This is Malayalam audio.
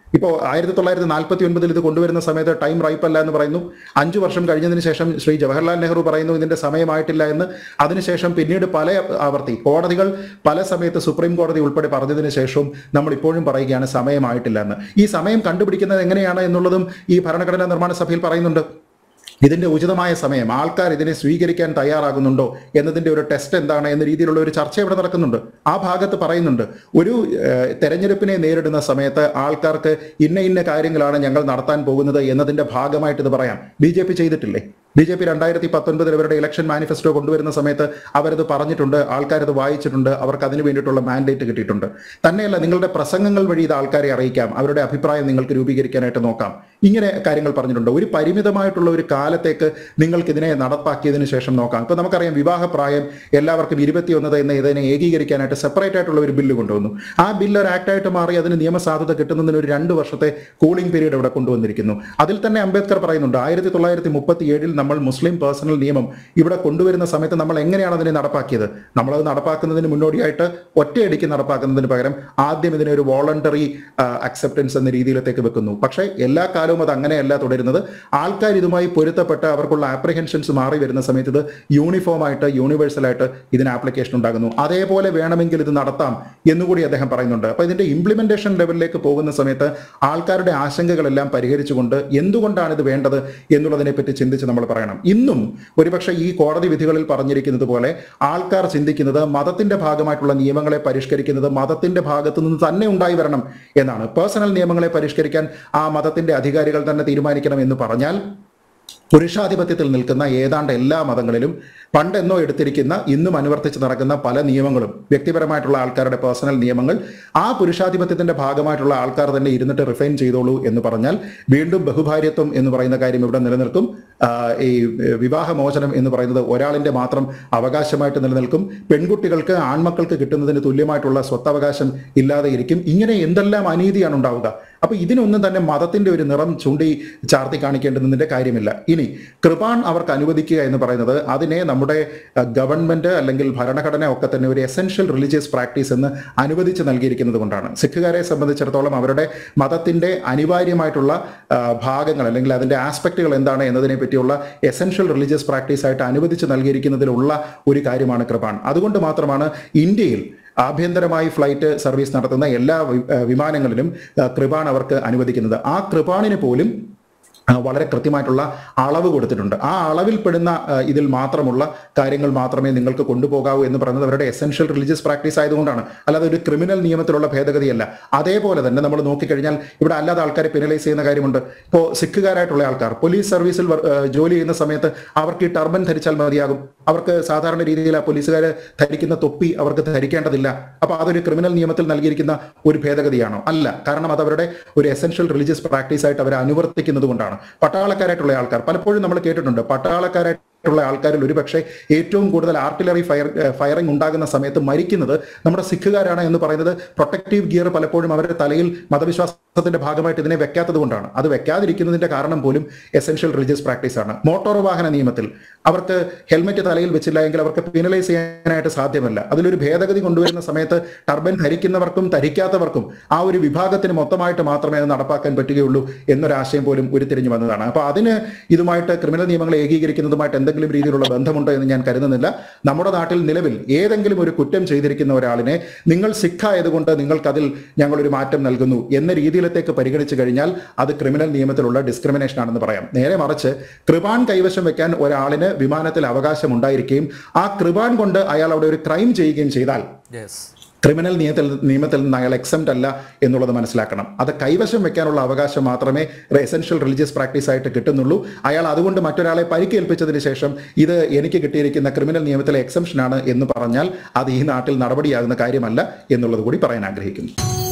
ഇപ്പോൾ ആയിരത്തി തൊള്ളായിരത്തി നാൽപ്പത്തി ഒൻപതിൽ ഇത് കൊണ്ടുവരുന്ന സമയത്ത് ടൈം റൈപ്പ് അല്ല എന്ന് പറയുന്നു അഞ്ചു വർഷം കഴിഞ്ഞതിന് ശേഷം ശ്രീ ജവഹർലാൽ നെഹ്റു പറയുന്നു ഇതിന്റെ സമയമായിട്ടില്ല എന്ന് അതിനുശേഷം പിന്നീട് പല ആവർത്തി കോടതികൾ പല സമയത്ത് സുപ്രീം കോടതി ഉൾപ്പെടെ പറഞ്ഞതിന് ശേഷവും നമ്മൾ ഇപ്പോഴും പറയുകയാണ് സമയമായിട്ടില്ല എന്ന് ഈ സമയം കണ്ടുപിടിക്കുന്നത് എങ്ങനെയാണ് എന്നുള്ളതും ഈ ഭരണഘടനാ നിർമ്മാണ സഭയിൽ പറയുന്നുണ്ട് ഇതിന്റെ ഉചിതമായ സമയം ആൾക്കാർ ഇതിനെ സ്വീകരിക്കാൻ തയ്യാറാകുന്നുണ്ടോ എന്നതിന്റെ ഒരു ടെസ്റ്റ് എന്താണ് എന്ന രീതിയിലുള്ള ഒരു ചർച്ച ഇവിടെ നടക്കുന്നുണ്ട് ആ ഭാഗത്ത് പറയുന്നുണ്ട് ഒരു ഏഹ്, തെരഞ്ഞെടുപ്പിനെ നേരിടുന്ന സമയത്ത് ആൾക്കാർക്ക് ഇന്ന ഇന്ന കാര്യങ്ങളാണ് ഞങ്ങൾ നടത്താൻ പോകുന്നത് എന്നതിന്റെ ഭാഗമായിട്ട് ഇത് പറയാം ബി ജെ പി ചെയ്തിട്ടില്ലേ ബി ജെ പി രണ്ടായിരത്തി പത്തൊൻപതിൽ അവരുടെ ഇലക്ഷൻ മാനിഫെസ്റ്റോ കൊണ്ടുവരുന്ന സമയത്ത് അവരത് പറഞ്ഞിട്ടുണ്ട് ആൾക്കാരത് വായിച്ചിട്ടുണ്ട് അവർക്ക് അതിന് വേണ്ടിയിട്ടുള്ള മാൻഡേറ്റ് കിട്ടിയിട്ടുണ്ട് തന്നെയല്ല നിങ്ങളുടെ പ്രസംഗങ്ങൾ വഴി ഇത് ആൾക്കാരെ അറിയിക്കാം അവരുടെ അഭിപ്രായം നിങ്ങൾക്ക് രൂപീകരിക്കാനായിട്ട് നോക്കാം ഇങ്ങനെ കാര്യങ്ങൾ പറഞ്ഞിട്ടുണ്ട് ഒരു പരിമിതമായിട്ടുള്ള ഒരു കാലത്തേക്ക് നിങ്ങൾക്ക് ഇതിനെ നടപ്പാക്കിയതിനു ശേഷം നോക്കാം ഇപ്പൊ നമുക്കറിയാം വിവാഹപ്രായം എല്ലാവർക്കും ഇരുപത്തിയൊന്നത് എന്ന ഇതിനെ ഏകീകരിക്കാനായിട്ട് സെപ്പറേറ്റ് ആയിട്ടുള്ള ഒരു ബില്ല് കൊണ്ടുവന്നു ആ ബില്ല് ഒരു ആക്ടായിട്ട് മാറി അതിന് നിയമസാധുത കിട്ടുന്നതിന് ഒരു രണ്ട് വർഷത്തെ കൂളിംഗ് പീരീഡ് ഇവിടെ കൊണ്ടുവന്നിരിക്കുന്നു അതിൽ തന്നെ അംബേദ്കർ പറയുന്നുണ്ട് ആയിരത്തി തൊള്ളായിരത്തി മുപ്പത്തി ഏഴിൽ നമ്മൾ മുസ്ലിം പേഴ്സണൽ നിയമം ഇവിടെ കൊണ്ടുവരുന്ന സമയത്ത് നമ്മൾ എങ്ങനെയാണ് അതിനെ നടപ്പാക്കിയത് നമ്മളത് നടപ്പാക്കുന്നതിന് മുന്നോടിയായിട്ട് ഒറ്റയടിക്ക് നടപ്പാക്കുന്നതിന് പകരം ആദ്യം ഇതിനെ ഒരു വോളണ്ടറി അക്സെപ്റ്റൻസ് എന്ന രീതിയിലത്തേക്ക് വെക്കുന്നു പക്ഷേ എല്ലാ കാലവും അത് അങ്ങനെയല്ല തുടരുന്നത് ആൾക്കാർ ഇതുമായി പൊരുത്തപ്പെട്ട് അവർക്കുള്ള ആപ്രിഹെൻഷൻസ് മാറി വരുന്ന സമയത്ത് ഇത് യൂണിഫോം ആയിട്ട് യൂണിവേഴ്സൽ ആയിട്ട് ഇതിന് ആപ്ലിക്കേഷൻ ഉണ്ടാകുന്നു അതേപോലെ വേണമെങ്കിൽ ഇത് നടത്താം എന്നുകൂടി അദ്ദേഹം പറയുന്നുണ്ട് അപ്പൊ ഇതിന്റെ ഇംപ്ലിമെന്റേഷൻ ലെവലിലേക്ക് പോകുന്ന സമയത്ത് ആൾക്കാരുടെ ആശങ്കകളെല്ലാം പരിഹരിച്ചുകൊണ്ട് എന്തുകൊണ്ടാണ് ഇത് വേണ്ടത് എന്നുള്ളതിനെ പറ്റി ചിന്തിച്ച് നമ്മൾ പറയണം ഇന്നും ഒരുപക്ഷെ ഈ കോടതി വിധികളിൽ പറഞ്ഞിരിക്കുന്നത് പോലെ ആൾക്കാർ ചിന്തിക്കുന്നത് മതത്തിന്റെ ഭാഗമായിട്ടുള്ള നിയമങ്ങളെ പരിഷ്കരിക്കുന്നത് മതത്തിന്റെ ഭാഗത്തു നിന്ന് തന്നെ ഉണ്ടായി വരണം എന്നാണ് പേഴ്സണൽ നിയമങ്ങളെ പരിഷ്കരിക്കാൻ ആ മതത്തിന്റെ അധികാരികൾ തന്നെ തീരുമാനിക്കണം എന്ന് പറഞ്ഞാൽ പുരുഷാധിപത്യത്തിൽ നിൽക്കുന്ന ഏതാണ്ട് എല്ലാ മതങ്ങളിലും പണ്ടെന്നോ എടുത്തിരിക്കുന്ന ഇന്നും അനുവർത്തിച്ച് നടക്കുന്ന പല നിയമങ്ങളും വ്യക്തിപരമായിട്ടുള്ള ആൾക്കാരുടെ പേഴ്സണൽ നിയമങ്ങൾ ആ പുരുഷാധിപത്യത്തിന്റെ ഭാഗമായിട്ടുള്ള ആൾക്കാർ തന്നെ ഇരുന്നിട്ട് റിഫൈൻ ചെയ്തോളൂ എന്ന് പറഞ്ഞാൽ വീണ്ടും ബഹുഭാര്യത്വം എന്ന് പറയുന്ന കാര്യം ഇവിടെ നിലനിൽക്കും ആ, ഈ വിവാഹമോചനം എന്ന് പറയുന്നത് ഒരാളിന്റെ മാത്രം അവകാശമായിട്ട് നിലനിൽക്കും പെൺകുട്ടികൾക്ക് ആൺമക്കൾക്ക് കിട്ടുന്നതിന് തുല്യമായിട്ടുള്ള സ്വത്തവകാശം ഇല്ലാതെ ഇരിക്കും ഇങ്ങനെ എന്തെല്ലാം അനീതിയാണ് ഉണ്ടാവുക അപ്പൊ ഇതിനൊന്നും തന്നെ മതത്തിന്റെ ഒരു നിറം ചൂണ്ടി ചാർത്തി കാണിക്കേണ്ടുന്നതിന്റെ കാര്യമില്ല ഇനി കൃപാൺ അവർക്ക് അനുവദിക്കുക എന്ന് പറയുന്നത് അതിനെ നമ്മുടെ അഹ്, ഗവൺമെന്റ് അല്ലെങ്കിൽ ഭരണഘടന ഒക്കെ തന്നെ ഒരു എസെൻഷ്യൽ റിലീജിയസ് പ്രാക്ടീസ് എന്ന് അനുവദിച്ച് നൽകിയിരിക്കുന്നത് കൊണ്ടാണ് സിഖുകാരെ സംബന്ധിച്ചിടത്തോളം അവരുടെ മതത്തിന്റെ അനിവാര്യമായിട്ടുള്ള ആ, ഭാഗങ്ങൾ അല്ലെങ്കിൽ അതിന്റെ ആസ്പെക്റ്റുകൾ എന്താണ് എന്നതിനെ പറ്റിയുള്ള എസെൻഷ്യൽ റിലീജിയസ് പ്രാക്ടീസ് ആയിട്ട് അനുവദിച്ച് നൽകിയിരിക്കുന്നതിലുള്ള ഒരു കാര്യമാണ് കൃപാൺ അതുകൊണ്ട് മാത്രമാണ് ഇന്ത്യയിൽ ആഭ്യന്തരമായി ഫ്ലൈറ്റ് സർവീസ് നടത്തുന്ന എല്ലാ വി- ആ, വിമാനങ്ങളിലും ആ, കൃപാൺ അവർക്ക് അനുവദിക്കുന്നത് ആ കൃപാണിന് പോലും ആ, വളരെ കൃത്യമായിട്ടുള്ള അളവ് കൊടുത്തിട്ടുണ്ട് ആ അളവിൽ പെടുന്ന ആ, ഇതിൽ മാത്രമുള്ള കാര്യങ്ങൾ മാത്രമേ നിങ്ങൾക്ക് കൊണ്ടുപോകാവൂ എന്ന് പറയുന്നത് അവരുടെ എസെൻഷ്യൽ റിലീജിയസ് പ്രാക്ടീസ് ആയതുകൊണ്ടാണ് അല്ലാതെ ഒരു ക്രിമിനൽ നിയമത്തിലുള്ള ഭേദഗതിയല്ല അതേപോലെ തന്നെ നമ്മൾ നോക്കിക്കഴിഞ്ഞാൽ ഇവിടെ അല്ലാതെ ആൾക്കാരെ പെനലൈസ് ചെയ്യുന്ന കാര്യമുണ്ട് ഇപ്പോൾ സിഖുകാരായിട്ടുള്ള ആൾക്കാർ പോലീസ് സർവീസിൽ വർ- ആ, ജോലി ചെയ്യുന്ന സമയത്ത് അവർക്ക് ഈ ടർബൻ ധരിച്ചാൽ മതിയാകും അവർക്ക് സാധാരണ രീതിയിൽ ആ പോലീസുകാർ ധരിക്കുന്ന തൊപ്പി അവർക്ക് ധരിക്കേണ്ടതില്ല അപ്പൊ അതൊരു ക്രിമിനൽ നിയമത്തിൽ നൽകിയിരിക്കുന്ന ഒരു ഭേദഗതിയാണോ അല്ല കാരണം അത് അവരുടെ ഒരു എസെൻഷ്യൽ റിലീജിയസ് പ്രാക്ടീസ് ആയിട്ട് അവർ അനുവർത്തിക്കുന്നത് കൊണ്ടാണ് പട്ടാളക്കാരായിട്ടുള്ള ആൾക്കാർ പലപ്പോഴും നമ്മൾ കേട്ടിട്ടുണ്ട് പട്ടാളക്കാരായിട്ട് ുള്ള ആൾക്കാരിൽ ഒരുപക്ഷെ ഏറ്റവും കൂടുതൽ ആർട്ടിലറി ഫയർ ഫയറിംഗ് ഉണ്ടാകുന്ന സമയത്ത് മരിക്കുന്നത് നമ്മുടെ സിഖുകാരാണ് എന്ന് പറയുന്നത് പ്രൊട്ടക്റ്റീവ് ഗിയർ പലപ്പോഴും അവരുടെ തലയിൽ മതവിശ്വാസത്തിന്റെ ഭാഗമായിട്ട് ഇതിനെ വെക്കാത്തത് കൊണ്ടാണ് അത് വെക്കാതിരിക്കുന്നതിന്റെ കാരണം പോലും എസെൻഷ്യൽ റിലീജിയസ് പ്രാക്ടീസ് ആണ് മോട്ടോർ വാഹന നിയമത്തിൽ അവർക്ക് ഹെൽമെറ്റ് തലയിൽ വെച്ചില്ല എങ്കിൽ അവർക്ക് പീനലൈസ് ചെയ്യാനായിട്ട് സാധ്യമല്ല അതിലൊരു ഭേദഗതി കൊണ്ടുവരുന്ന സമയത്ത് ടർബൻ ധരിക്കുന്നവർക്കും ധരിക്കാത്തവർക്കും ആ ഒരു വിഭാഗത്തിന് മൊത്തമായിട്ട് മാത്രമേ അത് നടപ്പാക്കാൻ പറ്റുകയുള്ളൂ എന്നൊരാശയം പോലും ഉരുത്തിരിഞ്ഞു വന്നതാണ് അപ്പൊ അതിന് ഇതുമായിട്ട് ക്രിമിനൽ നിയമങ്ങളെ ഏകീകരിക്കുന്നതുമായിട്ട് എന്തെങ്കിലും രീതിയിലുള്ള ബന്ധമുണ്ടോ എന്ന് ഞാൻ കരുതുന്നില്ല നമ്മുടെ നാട്ടിൽ നിലവിൽ ഏതെങ്കിലും ഒരു കുറ്റം ചെയ്തിരിക്കുന്ന ഒരാളിനെ നിങ്ങൾ സിഖ് ആയതുകൊണ്ട് നിങ്ങൾക്കതിൽ ഞങ്ങളൊരു മാറ്റം നൽകുന്നു എന്ന രീതിയിലത്തേക്ക് പരിഗണിച്ചു കഴിഞ്ഞാൽ അത് ക്രിമിനൽ നിയമത്തിലുള്ള ഡിസ്ക്രിമിനേഷൻ ആണെന്ന് പറയാം നേരെ മറിച്ച് കൃപാൻ കൈവശം വെക്കാൻ ഒരാളിന് വിമാനത്തിൽ അവകാശം ഉണ്ടായിരിക്കുകയും ആ കൃപാൻ കൊണ്ട് അയാൾ അവിടെ ഒരു ക്രൈം ചെയ്യുകയും ചെയ്താൽ യെസ് ക്രിമിനൽ നിയമത്തിൽ നിയമത്തിൽ നിന്ന് അയാൾ എക്സംറ്റ് അല്ല എന്നുള്ളത് മനസ്സിലാക്കണം അത് കൈവശം വെക്കാനുള്ള അവകാശം മാത്രമേ എസെൻഷ്യൽ റിലീജിയസ് പ്രാക്ടീസ് ആയിട്ട് കിട്ടുന്നുള്ളൂ അയാൾ അതുകൊണ്ട് മറ്റൊരാളെ പരിക്കേൽപ്പിച്ചതിന് ശേഷം ഇത് എനിക്ക് കിട്ടിയിരിക്കുന്ന ക്രിമിനൽ നിയമത്തിലെ എക്സംഷൻ ആണ് എന്ന് പറഞ്ഞാൽ അത് ഈ നാട്ടിൽ നടപടിയാകുന്ന കാര്യമല്ല എന്നുള്ളത് കൂടി പറയാൻ ആഗ്രഹിക്കുന്നു